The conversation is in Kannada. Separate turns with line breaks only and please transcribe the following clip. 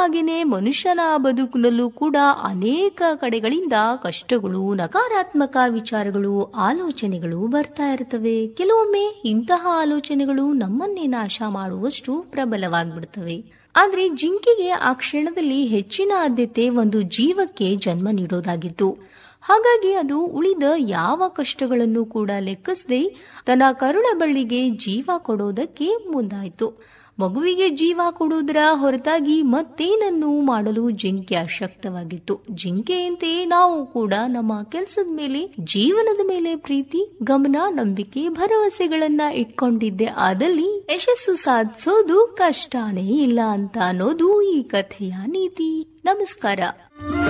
ಹಾಗೇನೆ ಮನುಷ್ಯನ ಬದುಕಿನಲ್ಲೂ ಕೂಡ ಅನೇಕ ಕಡೆಗಳಿಂದ ಕಷ್ಟಗಳು ನಕಾರಾತ್ಮಕ ವಿಚಾರಗಳು ಆಲೋಚನೆಗಳು ಬರ್ತಾ ಇರ್ತವೆ ಕೆಲವೊಮ್ಮೆ ಇಂತಹ ಆಲೋಚನೆಗಳು ನಮ್ಮನ್ನೇ ನಾಶ ಮಾಡುವಷ್ಟು ಪ್ರಬಲವಾಗಿಬಿಡ್ತವೆ ಆದ್ರೆ ಜಿಂಕೆಗೆ ಆ ಕ್ಷಣದಲ್ಲಿ ಹೆಚ್ಚಿನ ಆದ್ಯತೆ ಒಂದು ಜೀವಕ್ಕೆ ಜನ್ಮ ನೀಡೋದಾಗಿತ್ತು ಹಾಗಾಗಿ ಅದು ಉಳಿದ ಯಾವ ಕಷ್ಟಗಳನ್ನು ಕೂಡ ಲೆಕ್ಕಿಸದೆ ತನ್ನ ಕರುಳ ಬಳ್ಳಿಗೆ ಜೀವ ಕೊಡೋದಕ್ಕೆ ಮುಂದಾಯಿತು ಮಗುವಿಗೆ ಜೀವ ಕೊಡುವುದರ ಹೊರತಾಗಿ ಮತ್ತೇನನ್ನು ಮಾಡಲು ಜಿಂಕೆ ಅಶಕ್ತವಾಗಿತ್ತು ಜಿಂಕೆಯಂತೆ ನಾವು ಕೂಡ ನಮ್ಮ ಕೆಲಸದ ಮೇಲೆ ಜೀವನದ ಮೇಲೆ ಪ್ರೀತಿ ಗಮನ ನಂಬಿಕೆ ಭರವಸೆಗಳನ್ನ ಇಟ್ಕೊಂಡಿದ್ದೆ ಆದಲ್ಲಿ ಯಶಸ್ಸು ಸಾಧಿಸೋದು ಕಷ್ಟನೇ ಇಲ್ಲ ಅಂತ ಅನ್ನೋದು ಈ ಕಥೆಯ ನೀತಿ ನಮಸ್ಕಾರ